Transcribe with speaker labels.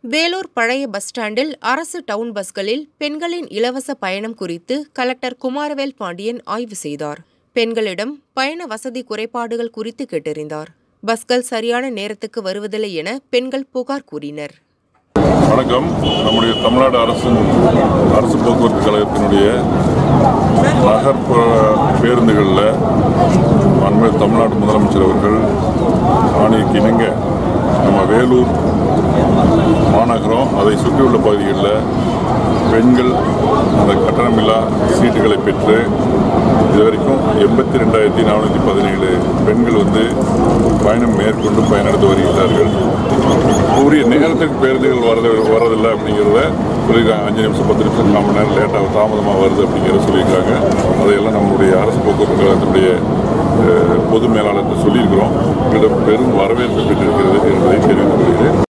Speaker 1: வேலூர் பழைய பஸ் ஸ்டாண்டில் அரசு டவுன் பஸ்களில் பெண்களின் இலவச பயணம் குறித்து கலெக்டர் குமாரவேல் பாண்டியன் ஆய்வு செய்தார் பெண்களிடம் பயண வசதி குறைபாடுகள் குறித்து கேட்டறிந்தார் பஸ்கள் சரியான நேரத்துக்கு வருவதில்லை என பெண்கள் புகார் கூறினர்
Speaker 2: வணக்கம் நம்முடைய தமிழ்நாடு அரசின் அரசு போக்குவரத்து கழகத்தினுடைய நகர்ப்புற பேருந்துகளில் அண்மை தமிழ்நாடு முதலமைச்சர் அவர்கள் ஆணைக்கு இணங்க நம்ம வேலூர் மாநகரம் அதை சுற்றியுள்ள பகுதிகளில் பெண்கள் அந்த கட்டணமில்லா சீட்டுகளை பெற்று இதுவரைக்கும் எண்பத்தி ரெண்டாயிரத்தி நானூற்றி பதினேழு பெண்கள் வந்து பயணம் மேற்கொண்டு பயனெடுத்து வருகிறார்கள் உரிய நேரத்துக்கு பேருந்துகள் வரது வரதில்லை அப்படிங்கிறத சொல்லியிருக்காங்க அஞ்சு நிமிஷம் பத்து நிமிஷம் கால் மணி நேரம் லேட்டாக தாமதமாக வருது அப்படிங்கிறத சொல்லியிருக்காங்க அதையெல்லாம் நம்முடைய அரசு போக்குவரத்து கழகத்தினுடைய அஹ், பொது மேலாளர்கிட்ட சொல்லியிருக்கிறோம் இதில் பெரும் வரவேற்பு பெற்றிருக்கிறது என்பதை தெரிவித்துக் கொள்கிறேன்